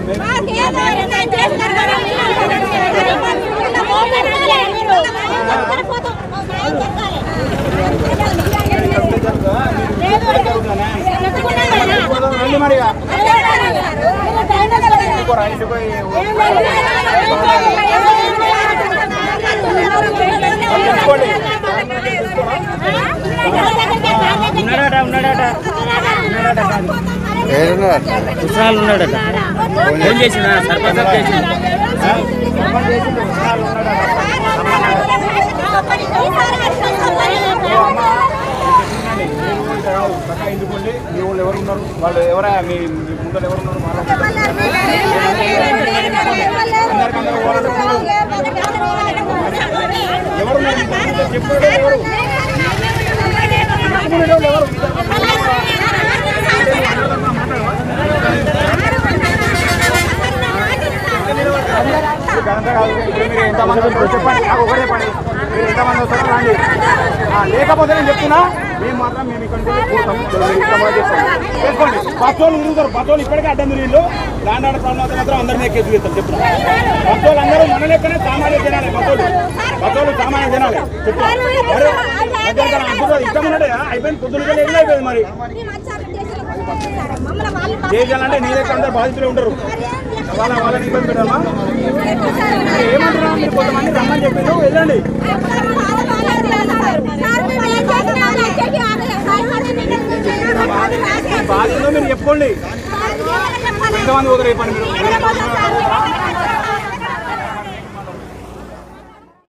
రండి మరి ఇక. ఇంకోరా, ఇంటికి పోయి తీసుకోండి. ఉన్నాడట ఉన్నాడట ఉన్నాడట కాదు ఏడున్నాడు కుసరాలు ఉన్నాడట ఫోన్ చేసిన సర్పంచ్ సాబ్ చేసిన పక్క ఇంటికి వెళ్ళి మీ వాళ్ళు ఎవరు ఉన్నారు వాళ్ళు ఎవరా మీ మీ ముందర ఎవరు ఉన్నారు మాట్లాడండి. ఎవరు ఉన్నారు మీ ముందర? చెప్పండి ఎవరు మీకు అంతా కాదు. ఇప్పుడు మీరు ఎంతమంది వస్తారో చెప్పండి నాకు ఒకటే చెప్పండి మీరు ఎంతమంది వస్తారో రండి ఆ, లేకపోతే నేను చెప్తున్నా మేము మాత్రం మేము ఇక్కడ నుంచి కూడతాం మీరు ఎంతమంది చేస్తాం చేసుకోండి బస్సోళ్ళు తిరుగుతారు బస్సోళ్ళు ఇప్పటికే అడ్డం తిరిగిళ్ళు ల్యాండ్ ఆర్డర్ ప్రాబ్లం అయితే మాత్రం అందరినీ కేసు వేస్తాం చెప్తున్నా బస్సోళ్ళు అందరూ మన లెక్కనే సామాన్య జనాలే బస్సోళ్ళు బస్సోళ్ళు సామాన్య జనాలే చెప్తున్నా మరి మధ్యాహ్నం అందరూ ఇష్టం ఉన్నట్టే అయిపోయింది పొద్దున ఏం అయిపోయింది మరి చేయాలంటే నీ దగ్గర అందరు బాధితులు ఉంటారు వాళ్ళ వాళ్ళని ఇబ్బంది పెట్టామా ఏమంటారా మీరు కొంతమంది రమ్మని చెప్పిండు వెళ్ళండి బాధ్యత మీరు చెప్పుకోండి ఎంతమంది పోతారు చెప్పండి మీరు